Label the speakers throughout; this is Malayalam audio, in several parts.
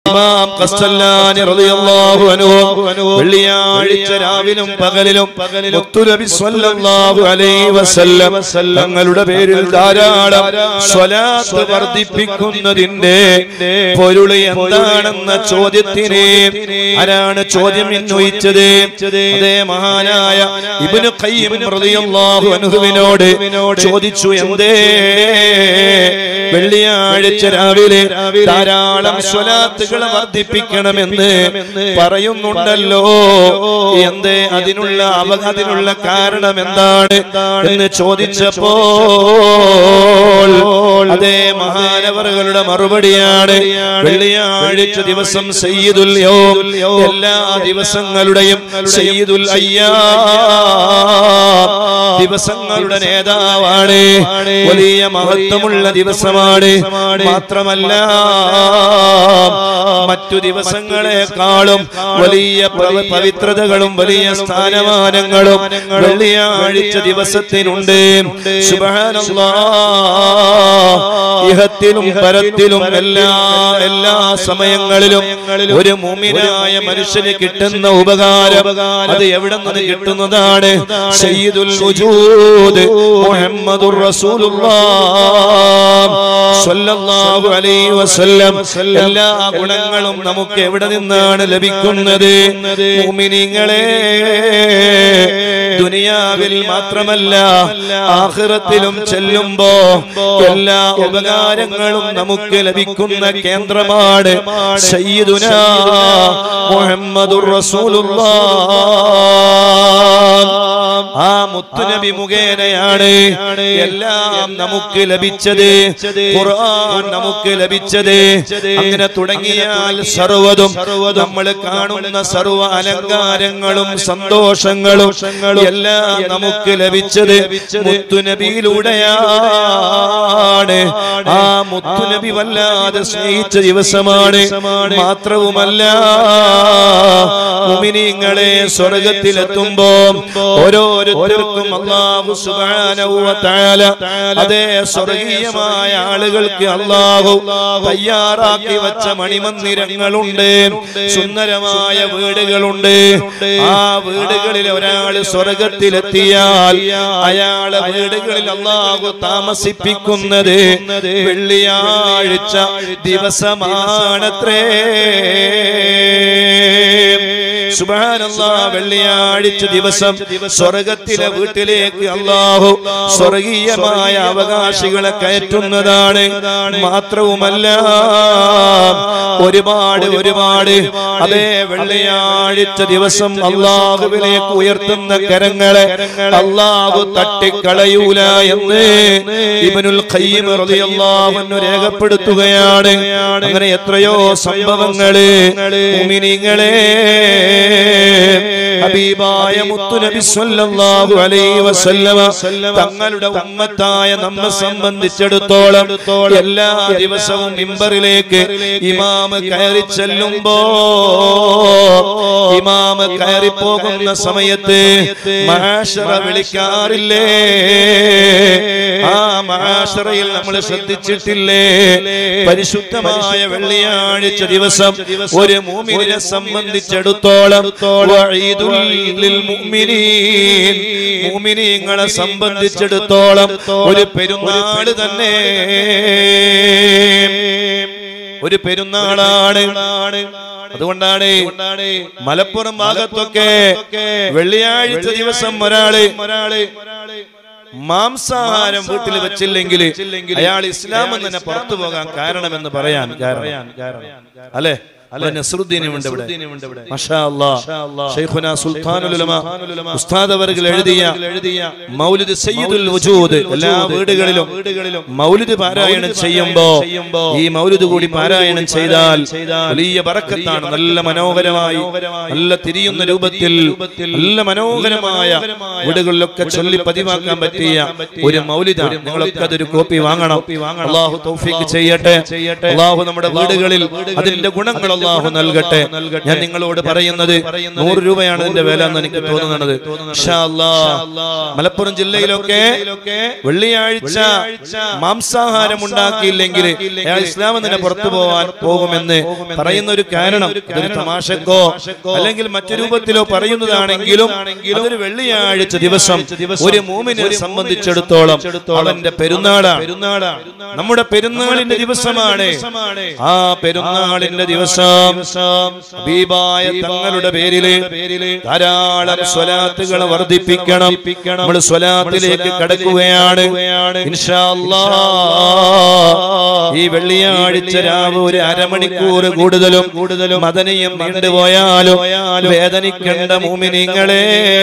Speaker 1: ഇമാം ഖസ്സല്ലാനി റളിയല്ലാഹു അൻഹു വെള്ളിയാഴ്ച രാവിലും പകലിലും മുത്തുനബി സ്വല്ലല്ലാഹു അലൈഹി വസല്ലം തങ്ങളുടെ പേരിൽ ധാരാളം സ്വലാത്ത് വർദ്ധിപ്പിക്കുന്നതിന്റെ പൊരുള് എന്താണെന്ന ചോദ്യത്തിന് ആരാണ് ചോദ്യം ഉന്നയിച്ചത് അതേ മഹാനായ ഇബ്നു ഖയ്യിം റളിയല്ലാഹു അൻഹുവിനോട് ചോദിച്ചു എന്തേ വെള്ളിയാഴ്ച രാവിലെ ധാരാളം സ്വലാത്തുകൾ വർദ്ധിപ്പിക്കണമെന്ന് പറയുന്നുണ്ടല്ലോ എന്തേ അതിനുള്ള അവ അതിനുള്ള കാരണം എന്താണ് എന്ന് ചോദിച്ചപ്പോൾ അതേ മഹാനവറുകളുടെ മറുപടിയാണ് വെള്ളിയാഴ്ച ദിവസം സയ്യിദുൽ യൗം എല്ലാ ദിവസങ്ങളുടെയും സയ്യിദുൽ അയ്യാ ദിവസങ്ങളുടെ നേതാവാണ് വലിയ മഹത്വമുള്ള ദിവസമാണ് മാത്രമല്ല മറ്റു ദിവസങ്ങളെക്കാളും വലിയ പവ- പവിത്രതകളും വലിയ സ്ഥാനമാനങ്ങളും വെള്ളിയാഴ്ച ദിവസത്തിനുണ്ട് സുബ്ഹാനല്ലാഹ് ഇഹത്തിലും പരത്തിലും എല്ലാ എല്ലാ സമയങ്ങളിലും ഒരു മുമിനായ മനുഷ്യന് കിട്ടുന്ന ഉപകാരം അത് എവിടെ നിന്ന് കിട്ടുന്നതാണ് സയ്യിദുൽ വജൂദ് മുഹമ്മദുർ റസൂലുള്ളാഹ് സ്വല്ലല്ലാഹു അലൈഹി വസല്ലം എല്ലാ ഗുണങ്ങളും നമുക്ക് എവിടെ നിന്നാണ് ലഭിക്കുന്നത് മുഅ്മിനീങ്ങളെ ദുനിയാവിൽ മാത്രമല്ല ആഖിറത്തിലും ചെല്ലുമ്പോ എല്ലാ ഉപകാരങ്ങളും നമുക്ക് ലഭിക്കുന്ന കേന്ദ്രമാണ് സയ്യിദുന മുഹമ്മദുർ റസൂലുള്ളാഹ് ആ മുത്തുനബി മുഖേനയാണ് എല്ലാം നമുക്ക് ലഭിച്ചത് ഖുർആൻ നമുക്ക് ലഭിച്ചത് അങ്ങനെ തുടങ്ങിയാൽ സർവ്വതും നമ്മൾ കാണുന്ന സർവ്വ അലങ്കാരങ്ങളും സന്തോഷങ്ങളും എല്ലാം നമുക്ക് ലഭിച്ചത് മുത്തുനബിയിലൂടെയാണ് ആ മുത്തുനബി വല്ലാതെ സ്നേഹിച്ച ദിവസമാണ് മാത്രവുമല്ല മുമിനിങ്ങളെ സ്വർഗത്തിലെത്തുമ്പോ ഓരോരുത്തർക്കും അള്ളാഹു സുബ്ഹാനഹു വ തആല അതേ സ്വർഗീയമായ ആളുകൾക്ക് അള്ളാഹു തയ്യാറാക്കി വെച്ച മണിമന്ദിരങ്ങളുണ്ട് സുന്ദരമായ വീടുകളുണ്ട് ആ വീടുകളിൽ ഒരാൾ സ്വർഗത്തിലെത്തിയാൽ അയാളെ വീടുകളിൽ അള്ളാഹു താമസിപ്പിക്കുന്നത് വെള്ളിയാഴ്ച ദിവസമാണത്രേ സുബ്ഹാനല്ലാ വെള്ളിയാഴ്ച ദിവസം സ്വർഗത്തിലെ വീട്ടിലേക്ക് അള്ളാഹു സ്വർഗീയമായ അവകാശികളെ കയറ്റുന്നതാണ് മാത്രവുമല്ല ഒരുപാട് ഒരുപാട് അതേ വെള്ളിയാഴ്ച ദിവസം അള്ളാഹുവിലേക്ക് ഉയർത്തുന്ന കരങ്ങളെ അള്ളാഹു തട്ടിക്കളയൂല എന്ന് ഇബ്നുൽ ഖയ്യിം റളിയല്ലാഹു അൻഹു രേഖപ്പെടുത്തുകയാണ് അങ്ങനെ എത്രയോ സംഭവങ്ങള് മുഅ്മിനീങ്ങളെ ഹബീബായ മുത്തുനബി സ്വല്ലല്ലാഹു അലൈഹി വസല്ലമ തങ്ങളുടെ ഉമ്മത്തായ നമ്മെ സംബന്ധിച്ചിടത്തോളം എല്ലാ ദിവസവും മിമ്പറിലേക്ക് ഇമാമ് കയറി ചെല്ലുമ്പോ ഇമാമ് കയറി പോകുന്ന സമയത്ത് മഹാശറ വിളിക്കാറില്ലേ ആ മഹാശറയിൽ നമ്മൾ ശ്രദ്ധിച്ചിട്ടില്ലേ പരിശുദ്ധമായ വെള്ളിയാഴ്ച ദിവസം ഒരു മൂമിനെ സംബന്ധിച്ചിടത്തോളം വഈദുൽ ലിൽ മുഅ്മിനീൻ മുഅ്മിനീങ്ങളെ സംബന്ധിച്ചിടത്തോളം ഒരു പെരുന്നാൾ തന്നെ ഒരു പെരുന്നാളാണ് അതുകൊണ്ടാണ് മലപ്പുറം ഭാഗത്തൊക്കെ വെള്ളിയാഴ്ച ദിവസം ഒരാള് ഒരാള് മാംസാഹാരം വീട്ടിൽ വെച്ചില്ലെങ്കിൽ അയാൾ ഇസ്ലാം തന്നെ പുറത്തു പോകാൻ കാരണമെന്ന് പറയാൻ കാരണം അല്ലെ അല്ലെ നസറുദ്ദീനുമുണ്ട് ഇവിടെ മാഷാ അല്ലാഹ്. ശൈഖുനാ സുൽത്താനുൽ ഉലമ ഉസ്താദ് അവർകൾ എഴുതിയ മൗലിദ് സയ്യിദുൽ വജൂദ് എല്ലാ വീടുകളിലും മൗലിദ് പാരായണം ചെയ്യുമ്പോ ഈ മൗലിദ് കൂടി പാരായണം ചെയ്താൽ വലിയ ബറക്കത്താണ് നല്ല മനോഹരമായി നല്ല തിരിയുന്ന രൂപത്തിൽ നല്ല മനോഹരമായ വീടുകളിലൊക്കെ ചൊല്ലി പതിവാക്കാൻ പറ്റിയ ഒരു മൗലിദാണ് നിങ്ങളൊക്കെ അതൊരു കോപ്പി വാങ്ങണം അള്ളാഹു തൗഫീഖ് ചെയ്യട്ടെ അള്ളാഹു നമ്മുടെ വീടുകളിൽ അതിന്റെ ഗുണങ്ങളൊക്കെ അള്ളാഹു നൽകട്ടെ ഞാൻ നിങ്ങളോട് പറയുന്നത് നൂറ് രൂപയാണ് ഇതിന്റെ വില എന്ന് എനിക്ക് തോന്നുന്നത് ഇൻഷാ അല്ലാ. മലപ്പുറം ജില്ലയിലൊക്കെ വെള്ളിയാഴ്ച മാംസാഹാരം ഉണ്ടാക്കിയില്ലെങ്കിൽ അയാൾ ഇസ്ലാമിൽ നിന്ന് പുറത്തു പോവാൻ പോകുമെന്ന് പറയുന്ന ഒരു കാരണം അതൊരു തമാശക്കോ അല്ലെങ്കിൽ മറ്റു രൂപത്തിലോ പറയുന്നതാണെങ്കിലും അതൊരു വെള്ളിയാഴ്ച ദിവസം ഒരു മൂമിനെ സംബന്ധിച്ചിടത്തോളം അവന്റെ പെരുന്നാളാണ് നമ്മുടെ പെരുന്നാളിന്റെ ദിവസമാണ് ആ പെരുന്നാളിന്റെ ദിവസം ഹബീബായ തങ്ങളുടെ പേരില് ധാരാളം സ്വലാത്തുകൾ വർദ്ധിപ്പിക്കണം നമ്മൾ സ്വലാത്തിലേക്ക് കടക്കുകയാണ് ഇൻഷാ അല്ലാഹ്. ഈ വെള്ളിയാഴ്ച രാവ് ഒരു അരമണിക്കൂർ കൂടുതലും കൂടുതലും മദനയും നീണ്ടുപോയാലും വേദനിക്കേണ്ട മൂമിനിങ്ങളെ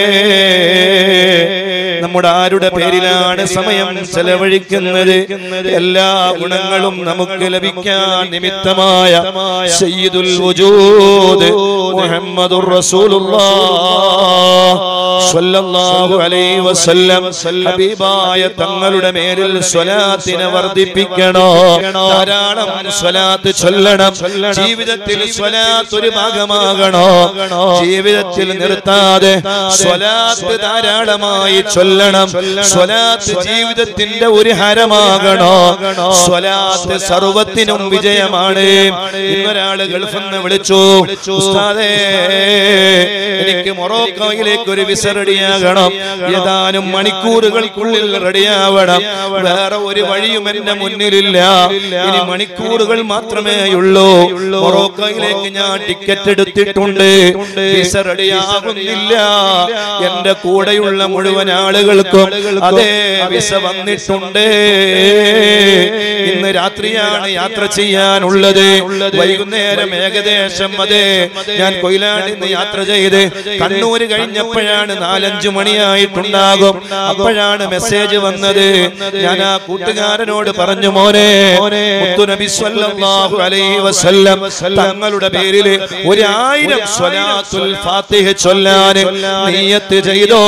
Speaker 1: നമ്മുടെ ആരുടെ പേരിലാണ് സമയം ചെലവഴിക്കുന്നത് എല്ലാ ഗുണങ്ങളും നമുക്ക് ലഭിക്കാൻ നിമിത്തമായ സയ്യിദുൽ വജൂദ് മുഹമ്മദുർ റസൂലുള്ളാഹ് സ്വല്ലല്ലാഹു അലൈഹി വസല്ലം ഹബീബായ തങ്ങളുടെ മേലിൽ സ്വലാത്തിനെ വർദ്ധിപ്പിക്കണോ ധാരാളം സ്വലാത്ത് ചൊല്ലണം ജീവിതത്തിൽ സ്വലാത്ത് ഒരു ഭാഗമാകണോ ജീവിതത്തിൽ നിർത്താതെ സ്വലാത്ത് ധാരാളമായി ചൊല്ലണം സ്വലാത്ത് ജീവിതത്തിന്റെ ഒരു ഹരമാകണോ സ്വലാത്ത് സർവത്തിനും വിജയമാണ് ഇന്നൊരാള് ഗൾഫിൽ നിന്ന് വിളിച്ചു ഉസ്താദേ എനിക്ക് മൊറോക്കോയിലേക്ക് ഒരു വിസ റെഡിയാകണം ഏതാനും മണിക്കൂറുകൾക്കുള്ളിൽ റെഡിയാവണം വേറെ ഒരു വഴിയും എന്റെ മുന്നിലില്ല ഇനി മണിക്കൂറുകൾ മാത്രമേ ഉള്ളൂ മൊറോക്കോയിലേക്ക് ഞാൻ ടിക്കറ്റ് എടുത്തിട്ടുണ്ട് വിസ റെഡിയാകുന്നില്ല എന്റെ കൂടെയുള്ള മുഴുവൻ ആളുകൾക്കും അതേ വിസ വന്നിട്ടുണ്ട് ഇന്ന് രാത്രിയാണ് യാത്ര ചെയ്യാനുള്ളത് വൈകുന്നേരം ഏകദേശം അതെ ഞാൻ കൊയിലാണ്ടിൽ നിന്ന് യാത്ര ചെയ്ത് കണ്ണൂര് കഴിഞ്ഞപ്പോഴാണ് നാലഞ്ചു മണിയായിട്ടുണ്ടാകും അപ്പോഴാണ് മെസ്സേജ് വന്നത് ഞാൻ ആ കൂട്ടുകാരനോട് പറഞ്ഞു മോനെ മുത്തുനബി സ്വല്ലല്ലാഹു അലൈഹി വസല്ലം തങ്ങളുടെ പേരിൽ ഒരു ആയിരം സ്വലാത്തുൽ ഫാത്തിഹ ചൊല്ലാൻ നിയ്യത്ത് ചെയ്തോ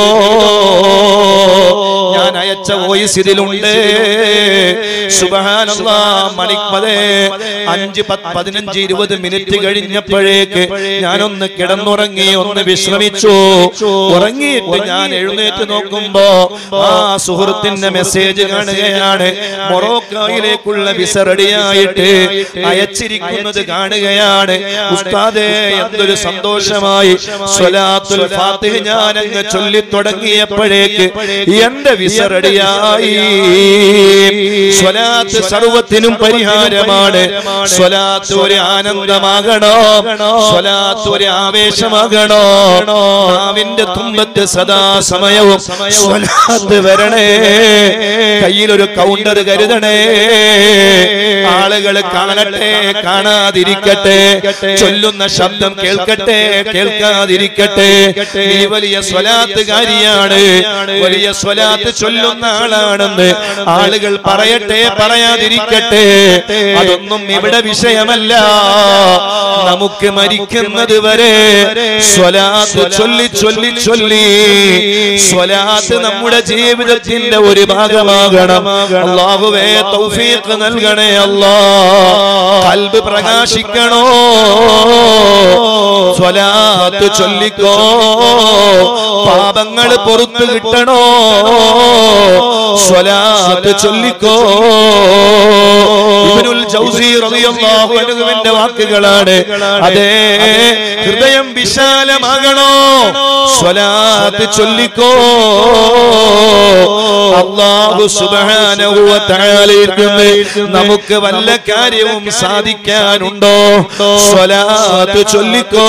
Speaker 1: ഞാൻ അയച്ച വോയിസ് ഇതിലുണ്ട് സുബഹാനല്ലാ മണിപ്പതേ അഞ്ച് പത്ത് പതിനഞ്ച് ഇരുപത് മിനിറ്റ് കഴിഞ്ഞപ്പോഴേക്ക് ഞാനൊന്ന് കിടന്നുറങ്ങി ഒന്ന് വിശ്രമിച്ചു ഉറങ്ങിയിട്ട് ഞാൻ എഴുന്നേറ്റ് നോക്കുമ്പോ ആ സുഹൃത്തിന്റെ മെസ്സേജ് കാണുകയാണ് മൊറോക്കോയിലേക്കുള്ള വിസ റെഡിയായിട്ട് അയച്ചിരിക്കുന്നത് കാണുകയാണ് ഉസ്താദേ എന്തൊരു സന്തോഷമായി സ്വലാത്തുൽ ഫാത്തിഹ ഞാൻ അങ്ങ് ചൊല്ലി തുടങ്ങിയപ്പോഴേക്ക് എന്റെ വിസ റെഡിയായി സ്വലാത്ത് സർവത്തിനും പരിഹാരമാണ് സ്വലാത്ത് ഒരു ആനന്ദമാകണോ സ്വലാത്ത് ഒരു ആവേശമാകണോ നാവിന്റെ തുമ്പത്ത് സദാ സമയവും സ്വലാത്ത് വരണേ കയ്യിലൊരു കൗണ്ടർ കരുതണേ ആളുകൾ കാണട്ടെ കാണാതിരിക്കട്ടെ ചൊല്ലുന്ന ശബ്ദം കേൾക്കട്ടെ കേൾക്കാതിരിക്കട്ടെ നീ വലിയ സ്വലാത്തുകാരിയാണ് വലിയ സ്വലാത്ത് ചൊല്ലുന്ന ആളാണെന്ന് ആളുകൾ പറയട്ടെ പറയാതിരിക്കട്ടെ അതൊന്നും ഇവിടെ വിഷയമല്ല നമുക്ക് മരിക്കുന്നത് വരെ സ്വലാത്ത് ചൊല്ലി ചൊല്ലി ചൊല്ലി സ്വലാത്ത് നമ്മുടെ ജീവിതത്തിന്റെ ഒരു ഭാഗമാകണം അള്ളാഹുവേ തൗഫീഖ് നൽകണേ അല്ലാ കൽബ് പ്രകാശിക്കണോ സ്വലാത്ത് ചൊല്ലിക്കോ പാപങ്ങൾ പുറത്തു കിട്ടണോ സ്വലാത്ത് ചൊല്ലിക്കോ ഇബ്നുൽ ജൗസി റളിയല്ലാഹു അൻഹുവിന്റെ വാക്കുകളാണ് അതെ ഹൃദയം വിശാലമാകണോ സ്വലാത്ത് ചൊല്ലിക്കോ അള്ളാഹു സുബ്ഹാനഹു വ തആലയിൽ നിന്ന് നമുക്ക് വല്ല കാര്യവും സാധിക്കാനുണ്ടോ സ്വലാത്ത് ചൊല്ലിക്കോ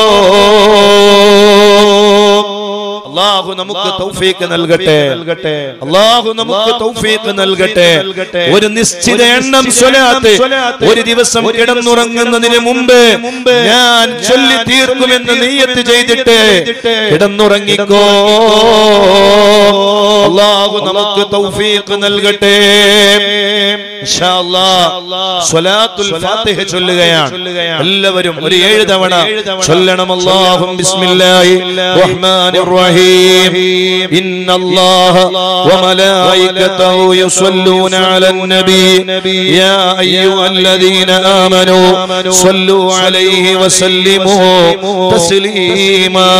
Speaker 1: അള്ളാഹു നമുക്ക് തൗഫീഖ് നൽകട്ടെ അള്ളാഹു നമുക്ക് തൗഫീഖ് നൽകട്ടെ ഒരു നിശ്ചിത എണ്ണം സ്വലാത്ത് ഒരു ദിവസം കിടന്നുറങ്ങുന്നതിന് മുമ്പ് ഞാൻ ചൊല്ലി തീർക്കുമെന്ന് നീയത്ത് ചെയ്തിട്ട് കിടന്നുറങ്ങിക്കോ അള്ളാഹു നമുക്ക് തൗഫീഖ് നൽകട്ടെ ഇൻഷാ അല്ലാഹ് സ്വലാത്തുൽ ഫാത്തിഹ ചൊല്ലുകയാണ് എല്ലാവരും ഒരു ഏഴ് തവണ ചൊല്ലണം അല്ലാഹും ബിസ്മില്ലാഹി റഹ്മാനിർ റഹീം ഇന്നല്ലാഹ വമലായികതഹു യുസല്ലൂന അലൻ നബി യാ അയ്യുഹല്ലദീന ആമനൂ صلوا عليه وسلموا تسليما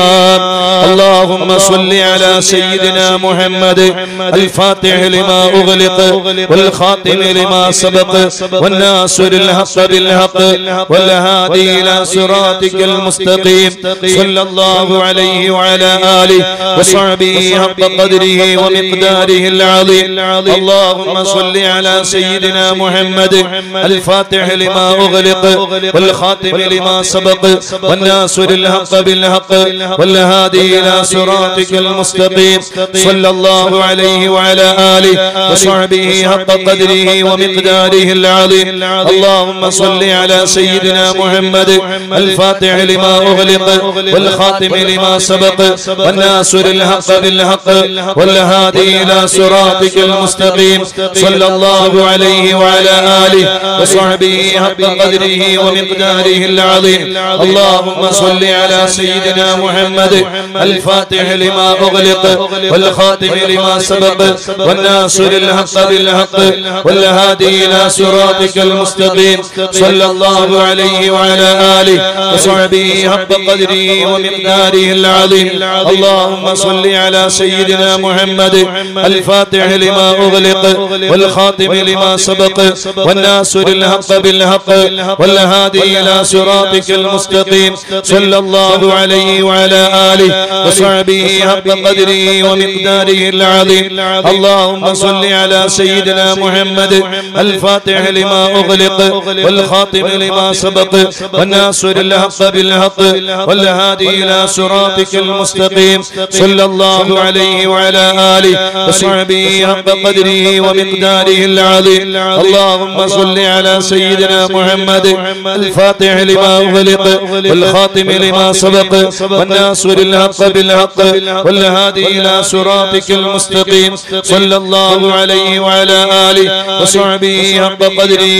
Speaker 1: اللهم صل على سيدنا محمد الفاتح لما أغلق والخاتم لما سبق والناصر الحق بالحق والهادي إلى صراطك المستقيم صلى الله عليه وعلى آله وصحبه حق قدره ومقداره العظيم اللهم صل على سيدنا محمد الفاتح لما أغلق والخاتم لما سبق والناصر الحق بالحق والهادي إلى صراطك المستقيم صلى الله عليه وعلى آله وصحبه حق قدره ومقداره العظيم اللهم صل على سيدنا محمد الفاتح لما أغلق والخاتم لما سبق والناصر الحق بالحق والهادي إلى صراطك المستقيم صلى الله عليه وعلى آله وصحبه حق قدره ومقداره العظيم اللهم صل على سيدنا محمد الفاتح لما أغلق والخاتم لما سبق والناصر الحق بالحق والهادي إلى صراطك المستقيم صلى الله عليه وعلى آله وصحبه حق قدره ومقداره العظيم اللهم صل على سيدنا محمد الفاتح لما أغلق والخاتم لما سبق والناصر الحق بالحق والهادي إلى صراطك المستقيم صلى الله عليه وعلى آله وصحبه حق قدره ومقداره العظيم اللهم صل على سيدنا محمد الفاتح لما أغلق والخاتم لما سبق والناصر الحق بالحق والهادي إلى صراطك المستقيم صلى الله عليه وعلى آله وصحبه حق قدره ومقداره العظيم اللهم صل على سيدنا محمد الفاتح لما أغلق والخاتم لما سبق والناصر الحق بالحق والهادي إلى صراطك المستقيم صلى الله عليه وعلى آله وصحبه حق قدره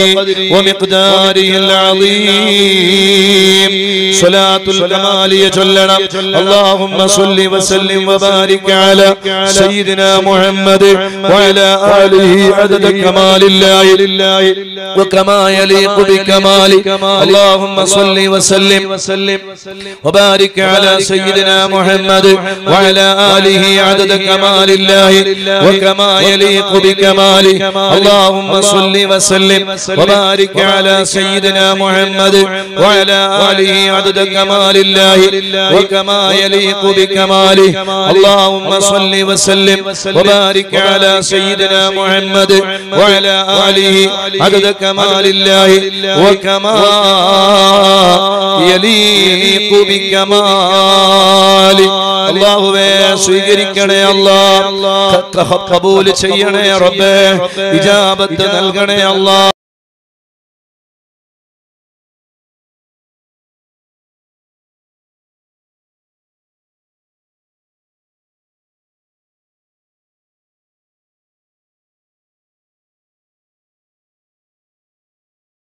Speaker 1: ومقداره العظيم صلاة الكمال يجلنا اللهم صل وسلم وبارك على سيدنا محمد وعلى آله عدد كمال الله وكما يليق بكمالك اللهم صل وسلم وبارك على سيدنا محمد وعلى آله عدد كمال الله وكما يليق بكماله اللهم صل وسلم وبارك على سيدنا محمد وعلى آله عدد كمال الله وكما يليق بكماله اللهم صل وسلم وبارك على سيدنا محمد وعلى آله عدد كمال الله وكما يليق بكماله അള്ളാഹുവേ സ്വീകരിക്കണേ അല്ലാ കബൂൽ ചെയ്യണേ റബ്ബേ ഇജാബത്ത് നൽകണേ അല്ലാ